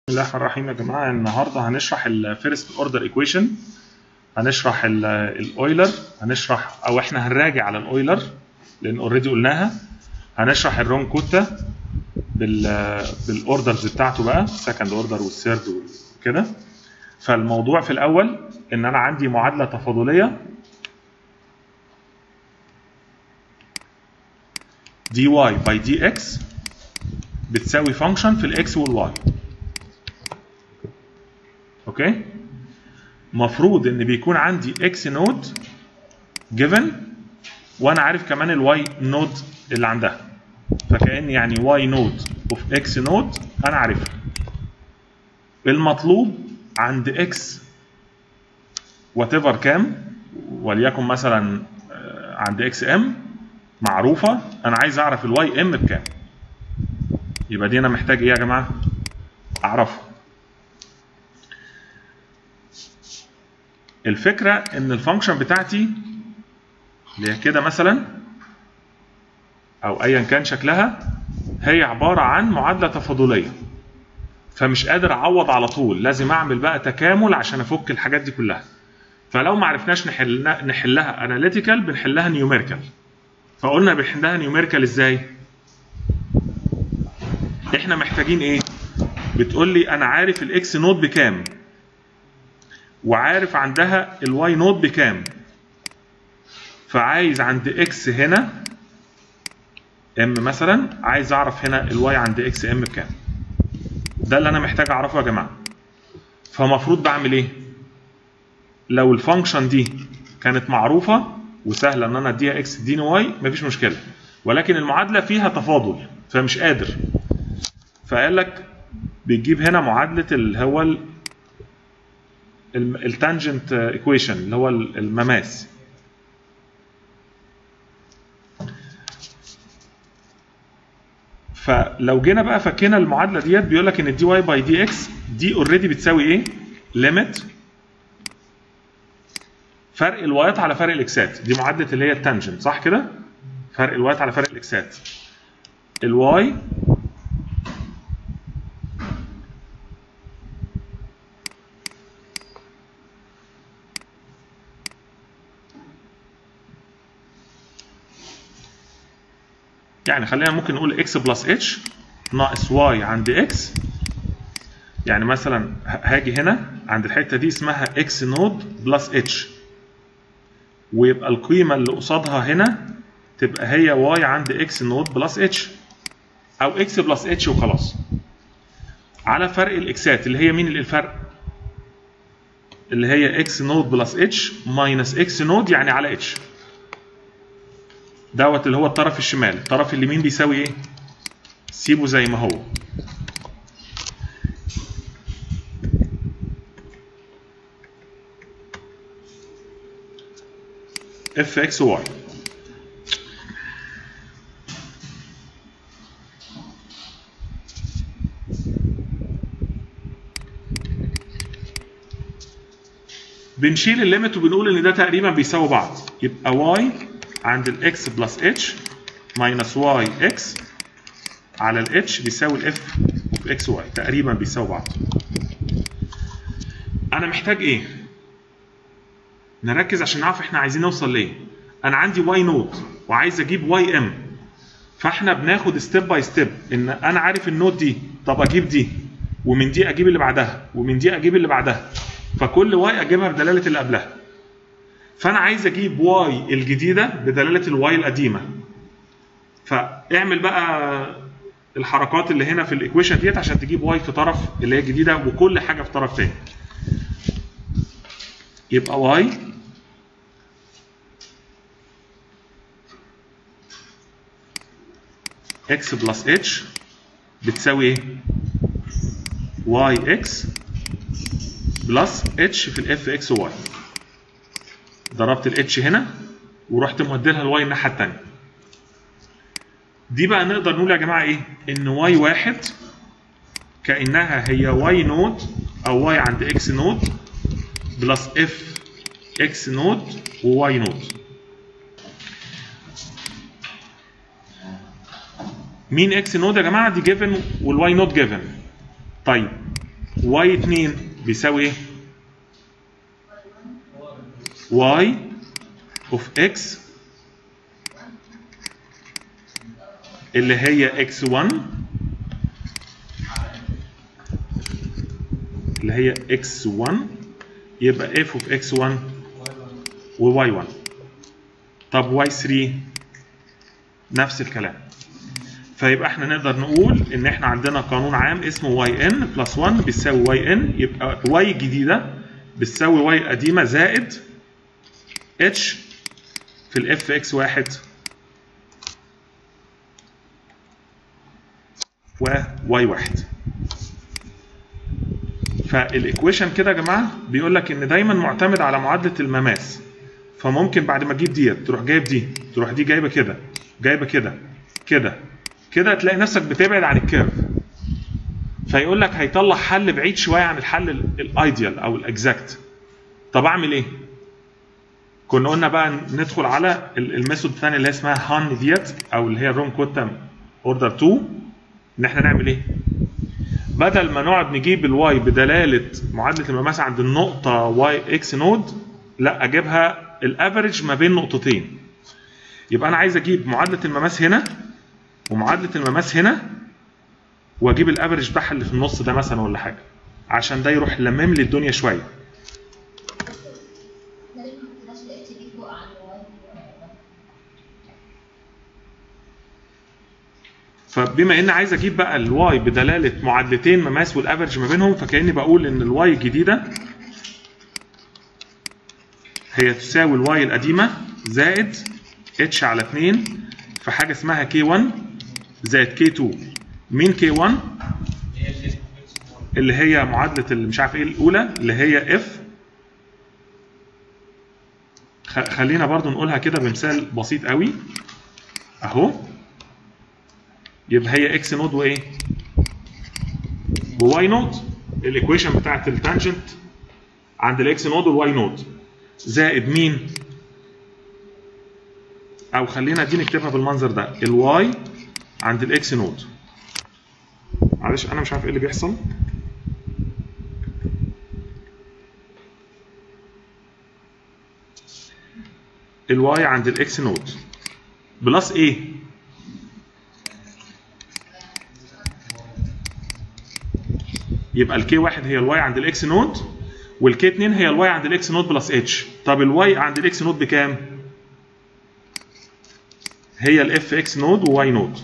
بسم الله الرحمن الرحيم يا جماعه النهارده هنشرح الفيرست اوردر ايكويشن هنشرح الاويلر هنشرح او احنا هنراجع على الاويلر لان اوريدي قلناها هنشرح الرون كوتا بال بالاوردرز بتاعته بقى سكند اوردر والثيرد وكده فالموضوع في الاول ان انا عندي معادله تفاضليه دي واي باي دي اكس بتساوي فانكشن في الاكس والواي اوكي مفروض ان بيكون عندي اكس نود جيفن وانا عارف كمان الواي نود اللي عندها فكأن يعني واي نود اوف اكس نود انا عارفها المطلوب عند اكس وات ايفر كام وليكن مثلا عند اكس ام معروفه انا عايز اعرف الواي ام بكام يبقى دي انا محتاج ايه يا جماعه اعرفها الفكره ان الفانكشن بتاعتي اللي هي كده مثلا او ايا كان شكلها هي عباره عن معادله تفاضليه فمش قادر اعوض على طول لازم اعمل بقى تكامل عشان افك الحاجات دي كلها فلو ما عرفناش نحلها نحلها اناليتيكال بنحلها نيوميريكال فقلنا بنحلها نيوميريكال ازاي احنا محتاجين ايه بتقول لي انا عارف الاكس نود بكام وعارف عندها الواي نود بكام فعايز عند اكس هنا ام مثلا عايز اعرف هنا الواي عند اكس ام بكام ده اللي انا محتاج اعرفه يا جماعه فمفروض بعمل ايه لو الفانكشن دي كانت معروفه وسهله ان انا اديها اكس تديني واي مفيش مشكله ولكن المعادله فيها تفاضل فمش قادر فقال لك بتجيب هنا معادله اللي هو التانجنت ايكويشن اللي هو المماس فلو جينا بقى فكينا المعادله ديت بيقول لك ان الدي واي باي دي اكس دي اوريدي بتساوي ايه؟ ليميت فرق الوايات على فرق الاكسات دي معادله اللي هي التانجنت صح كده؟ فرق الوايات على فرق الاكسات الواي يعني خلينا ممكن نقول x بلس اتش ناقص y عند x يعني مثلا هاجي هنا عند الحته دي اسمها x نود بلس اتش ويبقى القيمه اللي قصادها هنا تبقى هي y عند x نود بلس اتش او x بلس اتش وخلاص على فرق الاكسات اللي هي مين اللي الفرق اللي هي x نود بلس اتش ماينس x نود يعني على اتش دوت اللي هو الطرف الشمال الطرف اليمين بيساوي ايه سيبه زي ما هو اف اكس واي بنشيل الليمت وبنقول ان ده تقريبا بيساوي بعض يبقى واي عند الاكس بلس اتش ماينس واي اكس على الاتش بيساوي الاف اوف اكس واي تقريبا بيساوي بعض انا محتاج ايه نركز عشان نعرف احنا عايزين نوصل ليه انا عندي واي نود وعايز اجيب واي ام فاحنا بناخد ستيب باي ستيب ان انا عارف النود دي طب اجيب دي ومن دي اجيب اللي بعدها ومن دي اجيب اللي بعدها فكل واي اجيبها بدلاله اللي قبلها فانا عايز اجيب واي الجديده بدلاله الواي القديمه فاعمل بقى الحركات اللي هنا في الايكويشن ديت عشان تجيب واي في طرف اللي هي الجديده وكل حاجه في طرف تاني يبقى واي اكس بلس اتش بتساوي ايه واي اكس بلس اتش في الاف اكس واي ضربت الاتش هنا ورحت موديلها الواي الناحيه الثانيه دي بقى نقدر نقول يا جماعه ايه ان واي واحد كانها هي واي نود او واي عند اكس نود بلس اف اكس نود وواي نود مين اكس نود يا جماعه دي جيفن والواي نوت جيفن طيب واي 2 بيساوي ايه واي اوف اكس اللي هي اكس 1 اللي هي اكس 1 يبقى اف اوف اكس 1 وواي 1 طب واي 3 نفس الكلام فيبقى احنا نقدر نقول ان احنا عندنا قانون عام اسمه واي ان بلس 1 بيساوي واي ان يبقى واي جديده بتساوي واي قديمه زائد اتش في الاف اكس واحد وواي واحد فالايكويشن كده يا جماعه بيقول لك ان دايما معتمد على معادله المماس فممكن بعد ما تجيب ديت تروح جايب دي تروح دي جايبه كده جايبه كده كده كده تلاقي نفسك بتبعد عن الكيرف فيقول لك هيطلع حل بعيد شويه عن الحل الايديال او الاكزاكت طب اعمل ايه كنا قلنا بقى ندخل على الميثود الثانيه اللي هي اسمها هان ديت او اللي هي الروم كوتم اوردر 2 ان احنا نعمل ايه بدل ما نقعد نجيب الواي بدلاله معادله المماس عند النقطه واي اكس نود لا اجيبها الافريج ما بين نقطتين يبقى انا عايز اجيب معادله المماس هنا ومعادله المماس هنا واجيب الافريج بتاعها اللي في النص ده مثلا ولا حاجه عشان ده يروح لمم لي الدنيا شويه فبما ان عايز اجيب بقى الواي بدلاله معادلتين مماس والافرج ما بينهم فكاني بقول ان الواي الجديده هي تساوي الواي القديمه زائد اتش على 2 في حاجه اسمها كي 1 زائد كي 2 مين كي 1 اللي هي معادله اللي مش عارف ايه الاولى اللي هي اف خلينا برضو نقولها كده بمثال بسيط قوي اهو يبقى هي اكس نود وايه وواي نود الايكويشن بتاعت التانجنت عند الاكس نود والواي نود زائد مين او خلينا دي نكتبها بالمنظر ده الواي عند الاكس نود معلش انا مش عارف ايه اللي بيحصل الواي عند الاكس نود بلس ايه يبقى الكي واحد هي الواي عند الاكس نود والكي 2 هي الواي عند الاكس نود بلس اتش طب الواي عند الاكس نود بكام؟ هي الاف اكس نود وواي نود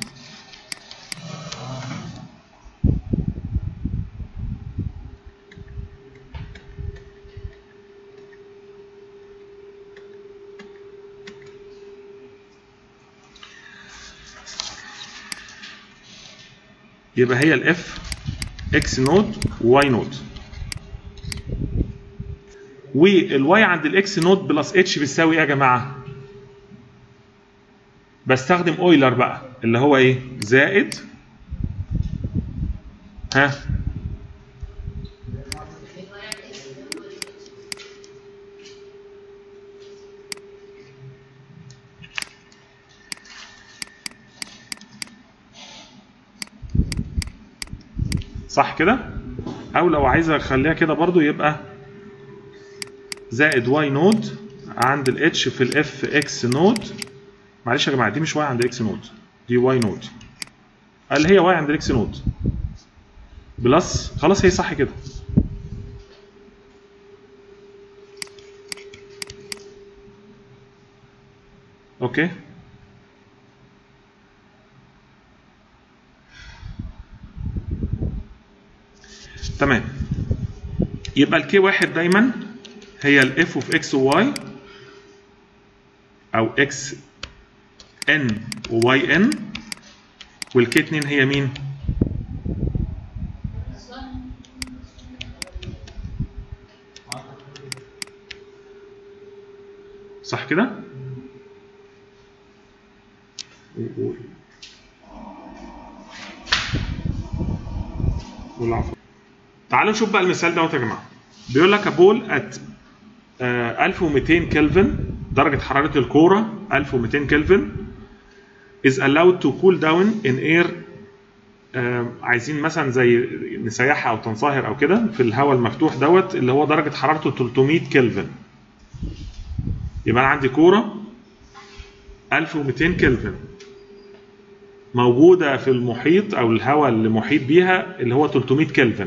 يبقى هي الاف اكس نود وواي نود والواي عند الاكس نود بلس اتش بتساوي ايه يا جماعه بستخدم اويلر بقى اللي هو ايه زائد ها صح كده او لو عايز اخليها كده برضو يبقى زائد واي نود عند الاتش في الاف اكس نود معلش يا جماعه دي مش واي عند اكس نود دي واي نود اللي هي واي عند الاكس نود بلس خلاص هي صح كده اوكي تمام يبقى الكي واحد دايما هي الاف اوف اكس وواي او اكس ان وواي ان والكي 2 هي مين؟ صح كده؟ والعفو تعالوا نشوف بقى المثال دوت يا جماعه بيقول لك بول ات 1200 كلفن درجه حراره الكوره 1200 كلفن is allowed to cool down in air آه، عايزين مثلا زي نسيحها او تنصهر او كده في الهواء المفتوح دوت اللي هو درجه حرارته 300 كلفن يبقى انا عندي كوره 1200 كلفن موجوده في المحيط او الهواء اللي محيط بيها اللي هو 300 كلفن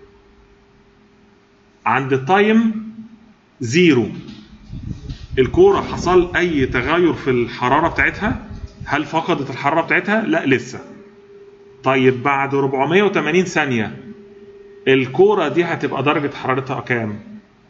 عند التايم زيرو الكوره حصل اي تغير في الحراره بتاعتها هل فقدت الحراره بتاعتها لا لسه طيب بعد 480 ثانيه الكوره دي هتبقى درجه حرارتها كام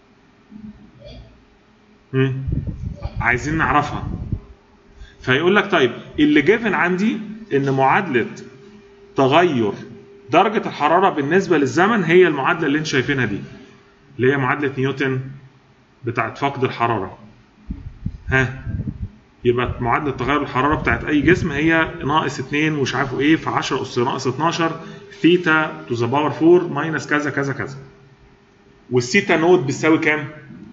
مم. عايزين نعرفها فيقول لك طيب اللي جيفن عندي ان معادله تغير درجه الحراره بالنسبه للزمن هي المعادله اللي انتم شايفينها دي اللي هي معادله نيوتن بتاعت فقد الحراره ها يبقى معادله تغير الحراره بتاعت اي جسم هي ناقص 2 ومش عارفه ايه في 10 اس ناقص 12 ثيتا تو ذا باور 4 ماينس كذا كذا كذا والثيتا نود بتساوي كام؟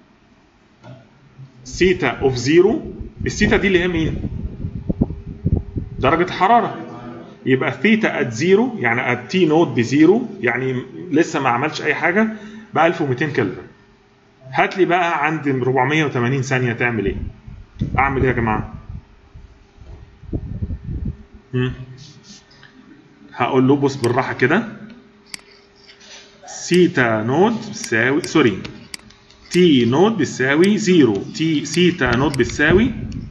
ثيتا اوف زيرو الثيتا دي اللي هي مين؟ درجه الحراره يبقى ثيتا ات زيرو يعني ات تي نود بزيرو يعني لسه ما عملش اي حاجه ب 1200 كلفن هات لي بقى عند 480 ثانيه تعمل ايه؟ اعمل ايه يا جماعه؟ مم. هقول له بص بالراحه كده سيتا نود بتساوي سوري تي نود بتساوي زيرو تي سيتا نود بتساوي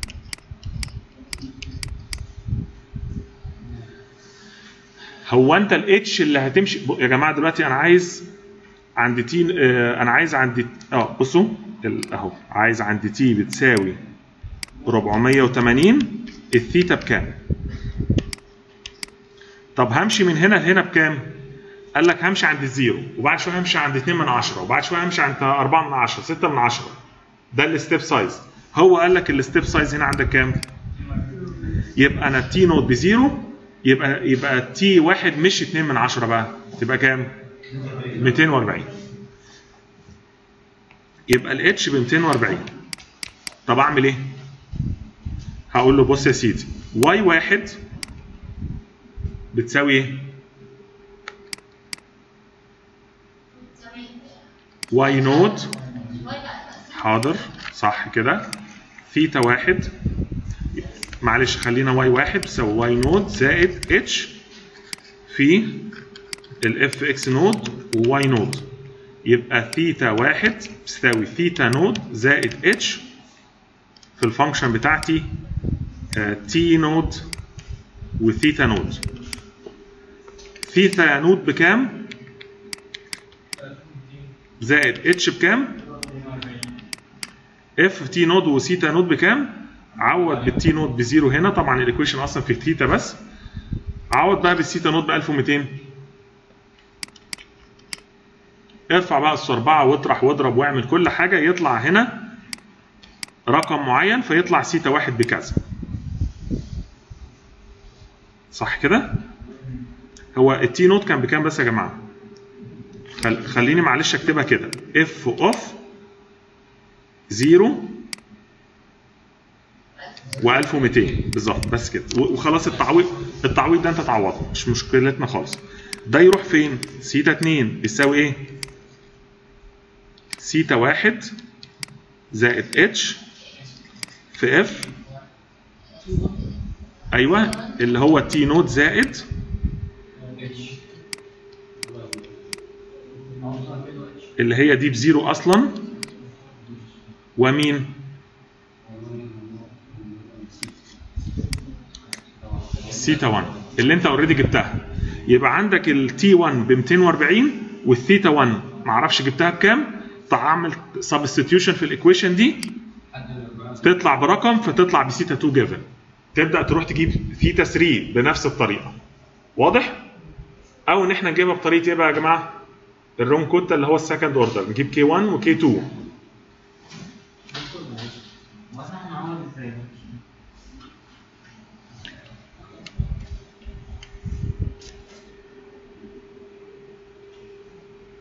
هو انت الاتش اللي هتمشي ب- يا جماعه دلوقتي انا عايز عند تي آه، انا عايز عند اه بصوا ال- اهو عايز عند تي بتساوي 480 الثيتا بكام؟ طب همشي من هنا لهنا بكام؟ قال لك همشي عند الزيرو وبعد شويه همشي عند 2 من 10 وبعد شويه همشي عند 4 من 10 6 من 10 ده الستيب سايز هو قال لك الستيب سايز هنا عندك كام؟ يبقى انا تي نوت بزيرو يبقى يبقى تي واحد مش 2 من 10 بقى تبقى كام؟ 240 يبقى الاتش ب 240 طب اعمل ايه؟ هقول له بص يا سيدي واي واحد بتساوي ايه؟ واي نوت حاضر صح كده ثيتا واحد معلش خلينا واي واحد بتساوي واي نوت زائد اتش في الاف اكس نوت وواي نوت يبقى ثيتا واحد بتساوي ثيتا نوت زائد اتش في الفانكشن بتاعتي تي نوت وثيتا نوت ثيتا نوت بكام؟ زائد اتش بكام؟ اف تي نود وثيتا نود بكام؟ عوض بالتي نود بزيرو هنا طبعا الايكويشن اصلا في ثيتا بس عوض بقى بالثيتا نود ب 1200 ارفع بقى اس 4 واطرح واضرب واعمل كل حاجه يطلع هنا رقم معين فيطلع سيتا واحد بكذا صح كده؟ هو التي نوت كان بكام بس يا جماعه؟ خل... خليني معلش اكتبها كده اف اوف 0 و1200 بالظبط بس كده و- وخلاص التعويض التعويض ده انت تعوضه مش مشكلتنا خالص ده يروح فين؟ سيتا 2 بيساوي ايه؟ سيتا 1 زائد اتش في اف ايوه اللي هو تي نوت زائد اللي هي دي بزيرو اصلا ومين سيتا 1 اللي انت اوريدي جبتها يبقى عندك التي 1 ب 240 والثيتا 1 معرفش جبتها بكام تعمل سبستيوشن في الايكويشن دي تطلع برقم فتطلع بثيتا 2 جيفن تبدا تروح تجيب ثيتا 3 بنفس الطريقه واضح او ان احنا نجيبها بطريقه ايه بقى يا جماعه الروم كوتا اللي هو السكند اوردر نجيب كي 1 وكي 2 مثلا نعوض ازاي؟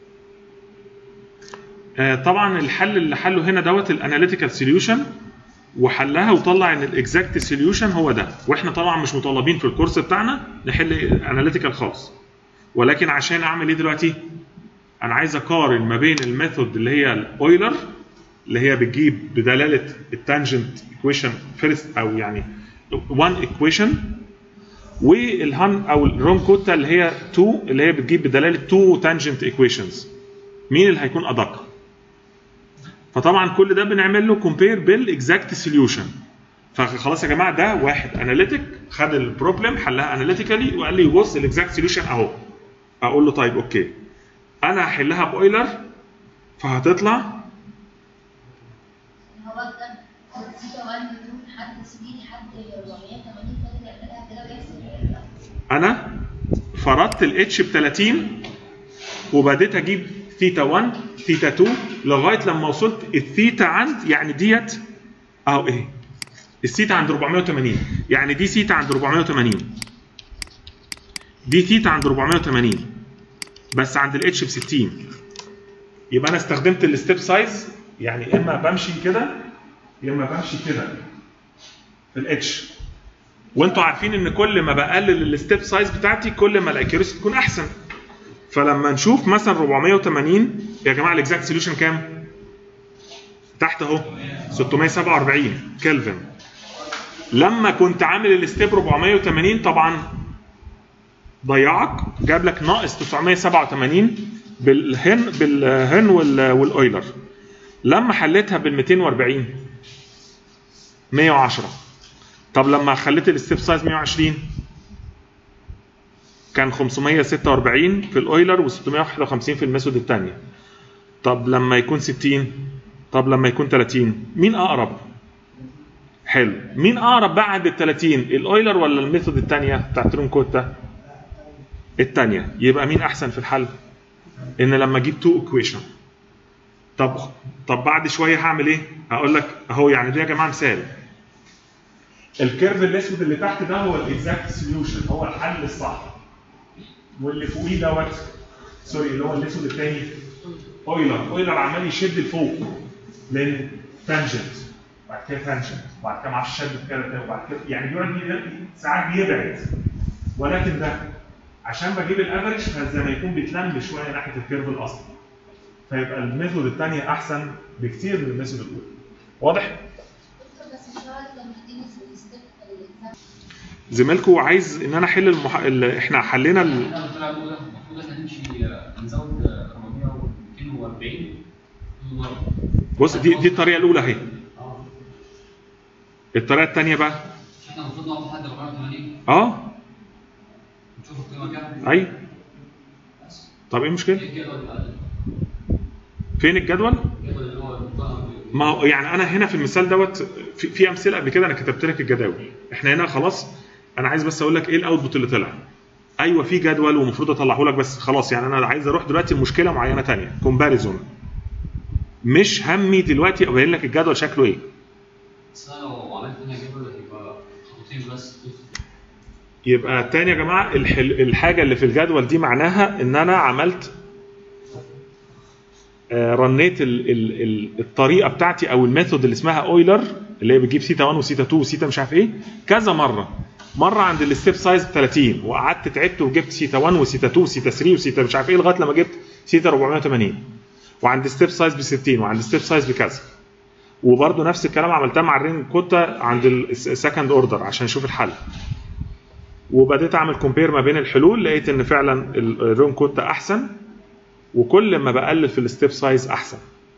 آه، طبعا الحل اللي حله هنا دوت الاناليتيكال سوليوشن وحلها وطلع ان الاكزاكت سوليوشن هو ده واحنا طبعا مش مطالبين في الكورس بتاعنا نحل اناليتيكال خالص ولكن عشان اعمل ايه دلوقتي انا عايز اقارن ما بين الميثود اللي هي الاويلر اللي هي بتجيب بدلاله التانجنت ايكويشن فيرست او يعني 1 ايكويشن والهان او الرون كوتا اللي هي 2 اللي هي بتجيب بدلاله 2 تانجنت ايكويشنز مين اللي هيكون ادق فطبعا كل ده بنعمل له كومبير بالاكزاكت سوليوشن فخلاص يا جماعه ده واحد اناليتيك خد البروبلم حلها اناليتيكالي وقال لي بص الاكزاكت سوليوشن اهو اقول له طيب اوكي انا هحلها باويلر فهتطلع هو ده نتيجة 1 2 لحد 3 لحد 480 فضل يعملها كده ويحسب انا فرضت الاتش ب 30 وبديت اجيب ثيتا 1 ثيتا 2 لغايه لما وصلت الثيتا عند يعني ديت اهو ايه الثيتا عند 480 يعني دي ثيتا عند 480 دي ثيتا عند 480 بس عند الاتش ب 60 يبقى انا استخدمت الستيب سايز يعني يا اما بمشي كده يا اما بمشي كده في الاتش وانتوا عارفين ان كل ما بقلل الستيب سايز بتاعتي كل ما الاكيوريسي تكون احسن فلما نشوف مثلا 480 يا جماعه الاكزاكت سوليوشن كام؟ تحت اهو 647 كلفن لما كنت عامل الستيب 480 طبعا ضيعك جاب لك ناقص 987 بالهن بالهن وال- والاويلر لما حليتها بال 240 110 طب لما خليت الستيب سايز 120 كان 546 في الاويلر و651 في الميثود الثانيه طب لما يكون 60 طب لما يكون 30 مين اقرب حلو مين اقرب بقى عند ال 30 الاويلر ولا الميثود الثانيه بتاعت رونكوتا الثانيه يبقى مين احسن في الحل ان لما اجيب تو ايكويشن طب طب بعد شويه هعمل ايه هقول لك اهو يعني ده يا جماعه مثال الكيرف الاسود اللي تحت ده هو الاكزاكت سوليوشن هو الحل الصح واللي فوقيه دوت سوري اللي هو الاسود الثاني اويلر اويلر عمال يشد لفوق لان تانجنت بعد كده تانجنت وبعد كده معرفش شد كده تاني وبعد كده يعني بيقعد ي- ساعات بيبعد ولكن ده عشان بجيب الافرج فزي ما يكون بيتلم شويه ناحيه الكيرف الاصلي فيبقى الميثود الثانيه احسن بكتير من الميثود الاولى واضح؟ بس مش هو لما تيجي في الستيب الاكزاكت زميلكم عايز ان انا احل المح... ال... احنا حلينا ال... احنا الطلعه الاولى المفروض احنا نمشي آه، نزود آه، 400 و 240 بص دي دي الطريقه الاولى اهي اه الطريقه الثانيه بقى مش احنا المفروض نقف لحد 480 اه نشوف القيمه كام اي طب ايه المشكله ايه الجدول بقى فين الجدول الجدول اللي هو المقارنة بين- ما هو يعني انا هنا في المثال دوت في, في امثله قبل كده انا كتبت لك الجداول احنا هنا خلاص انا عايز بس اقول لك ايه الاوتبوت اللي طلع ايوه في جدول ومفروض اطلعه لك بس خلاص يعني انا عايز اروح دلوقتي لمشكله معينه ثانيه كومباريزون مش همي دلوقتي ابين لك الجدول شكله ايه بس انا لو عملت هنا جدول هيبقى خطوتين بس يبقى تاني يا جماعه الحل... الحاجه اللي في الجدول دي معناها ان انا عملت آه، رنيت ال... ال... ال... الطريقه بتاعتي او الميثود اللي اسمها اويلر اللي هي بتجيب سيتا 1 وسيتا 2 وسيتا مش عارف ايه كذا مره مره عند الستيب سايز ب 30 وقعدت تعبت وجبت سيتا 1 وسيتا 2 وسيتا 3 وسيتا مش عارف ايه لغايه لما جبت سيتا 480 وعند ستيب سايز ب 60 وعند ستيب سايز بكذا وبرده نفس الكلام عملتها مع الرين كوتا عند السكند اوردر عشان اشوف الحل وبديت اعمل كومبير ما بين الحلول لقيت ان فعلا الرون كوتا احسن وكل ما بقلل في الستيب سايز احسن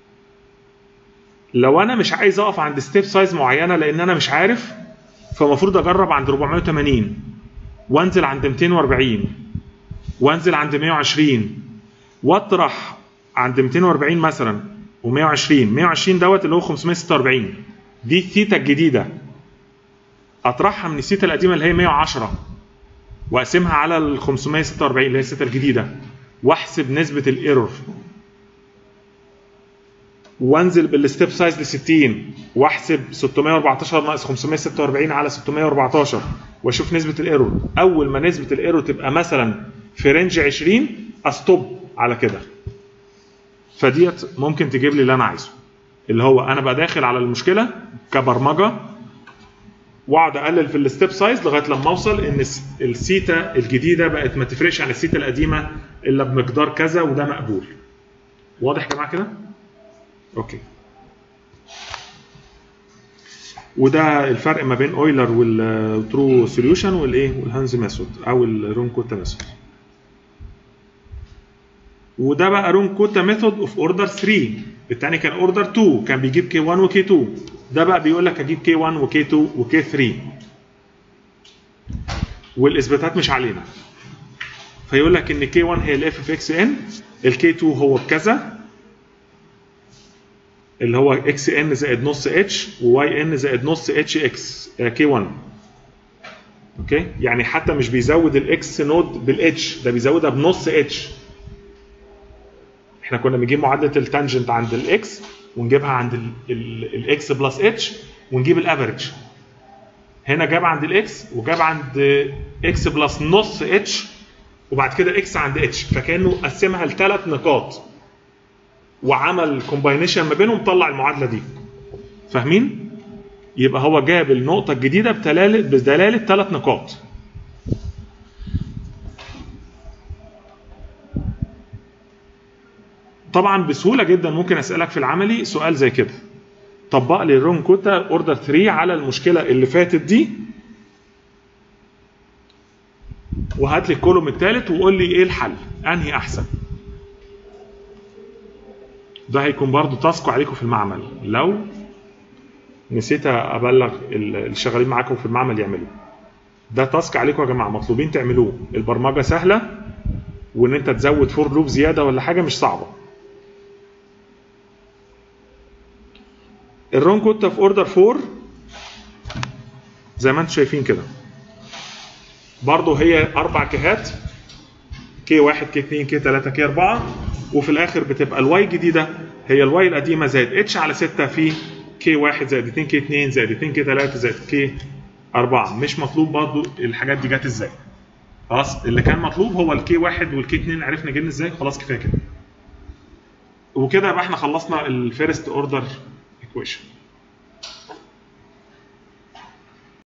لو انا مش عايز اقف عند ستيب سايز معينه لان انا مش عارف فالمفروض اجرب عند 480 وانزل عند 240 وانزل عند 120 واطرح عند 240 مثلا و120 120 دوت اللي هو 546 دي الثيتا الجديده اطرحها من الثيتا القديمه اللي هي 110 واقسمها على ال 546 اللي هي الثيتا الجديده واحسب نسبه الايرور وانزل بالستيب سايز ل 60 واحسب 614 ناقص 546 على 614 واشوف نسبه الايرور اول ما نسبه الايرور تبقى مثلا في رينج 20 استوب على كده فديت ممكن تجيب لي اللي انا عايزه اللي هو انا بقى داخل على المشكله كبرمجه واقعد اقلل في الستيب سايز لغايه لما اوصل ان الس- السيتا الجديده بقت ما تفرقش عن السيتا القديمه الا بمقدار كذا وده مقبول واضح يا جماعه كده اوكي وده الفرق ما بين اويلر والترو سوليوشن والايه والهانز ميثود او الرون كوتا ميثود وده بقى رون كوتا ميثود اوف اوردر 3 الثاني كان اوردر 2 كان بيجيب كي 1 وكي 2 ده بقى بيقول لك اجيب كي 1 وكي 2 وكي 3 والاثباتات مش علينا فيقول لك ان كي 1 هي الاف في اكس ان الكي 2 هو بكذا اللي هو اكس ان زائد نص اتش وواي ان زائد نص اتش اكس كي 1 اوكي يعني حتى مش بيزود الاكس نود بالاتش ده بيزودها بنص اتش احنا كنا بنجيب معادله التانجنت عند الاكس ونجيبها عند الاكس بلس اتش ونجيب الافريج هنا جاب عند الاكس وجاب عند اكس بلس نص اتش وبعد كده اكس عند اتش فكانه قسمها لثلاث نقاط وعمل كومباينيشن ما بينهم طلع المعادله دي فاهمين يبقى هو جاب النقطه الجديده بدلاله بدلاله ثلاث نقاط طبعا بسهوله جدا ممكن اسالك في العملي سؤال زي كده طبق لي الرون كوتا اوردر 3 على المشكله اللي فاتت دي وهات لي الكولوم الثالث وقول لي ايه الحل انهي احسن ده هيكون برضو تاسكوا عليكم في المعمل لو نسيت ابلغ اللي شغالين معاكم في المعمل يعملوه ده تاسك عليكم يا جماعه مطلوبين تعملوه البرمجه سهله وان انت تزود فور لوب زياده ولا حاجه مش صعبه الرون كوتا في اوردر 4 زي ما انتم شايفين كده برضه هي اربع كيهات كي 1 كي 2 كي 3 كي 4 وفي الاخر بتبقى الواي الجديده هي الواي القديمه زائد اتش على 6 في كي 1 زائد 2 كي 2 زائد 2 كي 3 زائد كي 4 مش مطلوب برضه الحاجات دي جت ازاي خلاص اللي كان مطلوب هو الكي 1 والكي 2 عرفنا جبنا ازاي خلاص كفايه كده وكده يبقى احنا خلصنا الفيرست اوردر ايكويشن